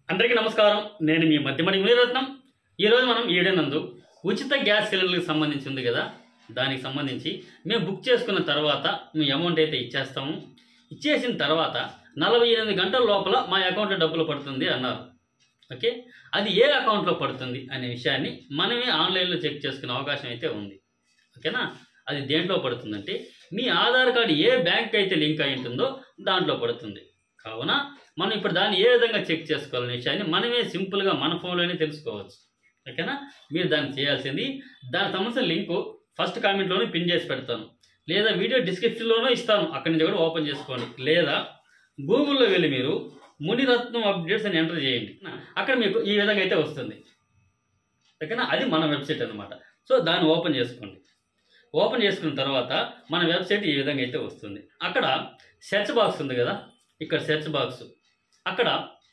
అందరికీ నమస్కారం నేను మీ మధ్యమణి మునిరత్నం ఈరోజు మనం ఈడనందు ఉచిత గ్యాస్ సిలిండర్కి సంబంధించి ఉంది కదా దానికి సంబంధించి మేము బుక్ చేసుకున్న తర్వాత మీ అమౌంట్ అయితే ఇచ్చేస్తాము ఇచ్చేసిన తర్వాత నలభై ఎనిమిది గంటల లోపల మా అకౌంట్లో డబ్బులు పడుతుంది అన్నారు ఓకే అది ఏ అకౌంట్లో పడుతుంది అనే విషయాన్ని మనమే ఆన్లైన్లో చెక్ చేసుకునే అవకాశం అయితే ఉంది ఓకేనా అది దేంట్లో పడుతుందంటే మీ ఆధార్ కార్డు ఏ బ్యాంక్ అయితే లింక్ అయి ఉంటుందో దాంట్లో పడుతుంది కావున మనం ఇప్పుడు దాన్ని ఏ విధంగా చెక్ చేసుకోవాలనే విషయాన్ని మనమే సింపుల్గా మన ఫోన్లోనే తెలుసుకోవచ్చు ఓకేనా మీరు దాన్ని చేయాల్సింది దానికి సంబంధించిన లింకు ఫస్ట్ కామెంట్లోనే పిన్ చేసి పెడతాను లేదా వీడియో డిస్క్రిప్షన్లోనూ ఇస్తాను అక్కడి నుంచి కూడా ఓపెన్ చేసుకోండి లేదా గూగుల్లో వెళ్ళి మీరు మునిరత్నం అప్డేట్స్ అని ఎంటర్ చేయండి అక్కడ మీకు ఈ విధంగా అయితే వస్తుంది ఓకేనా అది మన వెబ్సైట్ అనమాట సో దాన్ని ఓపెన్ చేసుకోండి ఓపెన్ చేసుకున్న తర్వాత మన వెబ్సైట్ ఈ విధంగా అయితే వస్తుంది అక్కడ సెర్చ్ బాక్స్ ఉంది కదా ఇక్కడ సెర్చ్ బాక్స్ అక్కడ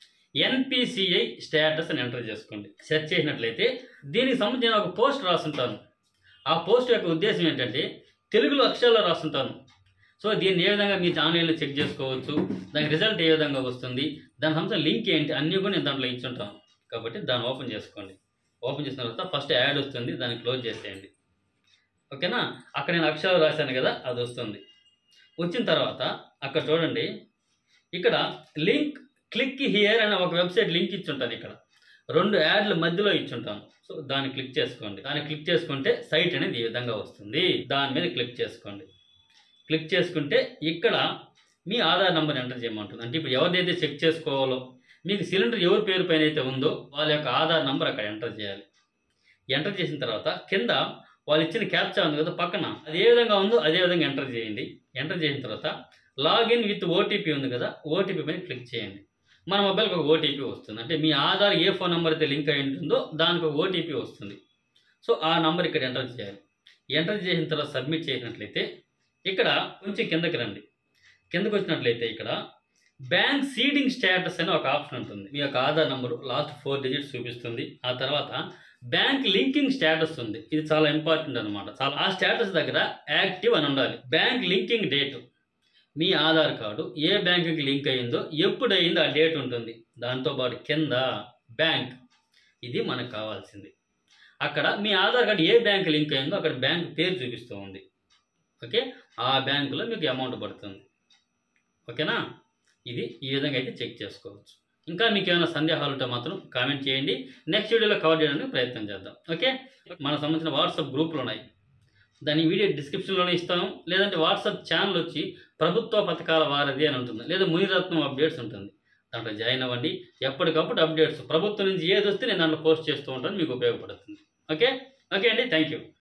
ఎన్పిసిఐ స్టేటస్ అని ఎంటర్ చేసుకోండి సెర్చ్ చేసినట్లయితే దీనికి సంబంధించి నేను ఒక పోస్ట్ రాస్తుంటాను ఆ పోస్ట్ యొక్క ఉద్దేశం ఏంటంటే తెలుగులో అక్షరాల్లో రాస్తుంటాను సో దీన్ని ఏ విధంగా మీరు ఆన్లైన్లో చెక్ చేసుకోవచ్చు దాని రిజల్ట్ ఏ విధంగా వస్తుంది దాని సంబంధించిన లింక్ ఏంటి అన్నీ కూడా నేను దాంట్లో ఇచ్చుంటాను కాబట్టి దాన్ని ఓపెన్ చేసుకోండి ఓపెన్ చేసిన తర్వాత ఫస్ట్ యాడ్ వస్తుంది దాన్ని క్లోజ్ చేసేయండి ఓకేనా అక్కడ నేను అక్షరాలు రాశాను కదా అది వస్తుంది వచ్చిన తర్వాత అక్కడ చూడండి ఇక్కడ లింక్ క్లిక్ హియర్ అనే ఒక వెబ్సైట్ లింక్ ఇచ్చుంటాను ఇక్కడ రెండు యాడ్ల మధ్యలో ఇచ్చుంటాను సో దాన్ని క్లిక్ చేసుకోండి దాన్ని క్లిక్ చేసుకుంటే సైట్ అనేది ఈ విధంగా వస్తుంది దాని మీద క్లిక్ చేసుకోండి క్లిక్ చేసుకుంటే ఇక్కడ మీ ఆధార్ నెంబర్ ఎంటర్ చేయమంటుంది అంటే ఇప్పుడు ఎవరిదైతే చెక్ చేసుకోవాలో మీకు సిలిండర్ ఎవరి పేరు పైన అయితే ఉందో వాళ్ళ యొక్క ఆధార్ నెంబర్ అక్కడ ఎంటర్ చేయాలి ఎంటర్ చేసిన తర్వాత కింద వాళ్ళు ఇచ్చిన క్యాప్చా ఉంది కదా పక్కన అది ఏ విధంగా ఉందో అదే విధంగా ఎంటర్ చేయండి ఎంటర్ చేసిన తర్వాత లాగిన్ విత్ ఓటీపీ ఉంది కదా ఓటీపీ పైన క్లిక్ చేయండి మన మొబైల్కి ఒక ఓటీపీ వస్తుంది అంటే మీ ఆధార్ ఏ ఫోన్ నెంబర్ అయితే లింక్ అయి ఉంటుందో దానికి ఒక ఓటీపీ వస్తుంది సో ఆ నెంబర్ ఇక్కడ ఎంటర్ చేయాలి ఎంటర్ చేసిన తర్వాత సబ్మిట్ చేసినట్లయితే ఇక్కడ కొంచెం కిందకి రండి కిందకి వచ్చినట్లయితే ఇక్కడ బ్యాంక్ సీడింగ్ స్టేటస్ అని ఒక ఆప్షన్ ఉంటుంది మీ యొక్క Aadhaar number last four digits చూపిస్తుంది ఆ తర్వాత బ్యాంక్ లింకింగ్ స్టేటస్ ఉంది ఇది చాలా ఇంపార్టెంట్ అనమాట చాలా ఆ స్టేటస్ దగ్గర యాక్టివ్ అని ఉండాలి బ్యాంక్ లింకింగ్ డేట్ మీ ఆధార్ కార్డు ఏ బ్యాంకుకి లింక్ అయిందో ఎప్పుడు అయిందో ఆ డేట్ ఉంటుంది దాంతోపాటు కింద బ్యాంక్ ఇది మనకు కావాల్సింది అక్కడ మీ ఆధార్ కార్డు ఏ బ్యాంక్ లింక్ అయిందో అక్కడ బ్యాంక్ పేరు చూపిస్తూ ఉంది ఓకే ఆ బ్యాంకులో మీకు అమౌంట్ పడుతుంది ఓకేనా ఇది ఈ విధంగా అయితే చెక్ చేసుకోవచ్చు ఇంకా మీకు ఏమైనా సందేహాలు ఉంటే మాత్రం కామెంట్ చేయండి నెక్స్ట్ వీడియోలో కవర్ చేయడానికి ప్రయత్నం చేద్దాం ఓకే మనకు సంబంధించిన వాట్సాప్ గ్రూపులు ఉన్నాయి దాని వీడియో డిస్క్రిప్షన్లోనే ఇస్తాను లేదంటే వాట్సాప్ ఛానల్ వచ్చి ప్రభుత్వ పథకాల వారధి అని ఉంటుంది లేదా మునిరత్నం అప్డేట్స్ ఉంటుంది దాంట్లో జాయిన్ అవ్వండి ఎప్పటికప్పుడు అప్డేట్స్ ప్రభుత్వం నుంచి ఏది వస్తే నేను దాంట్లో పోస్ట్ చేస్తూ ఉంటాను మీకు ఉపయోగపడుతుంది ఓకే ఓకే అండి థ్యాంక్ యూ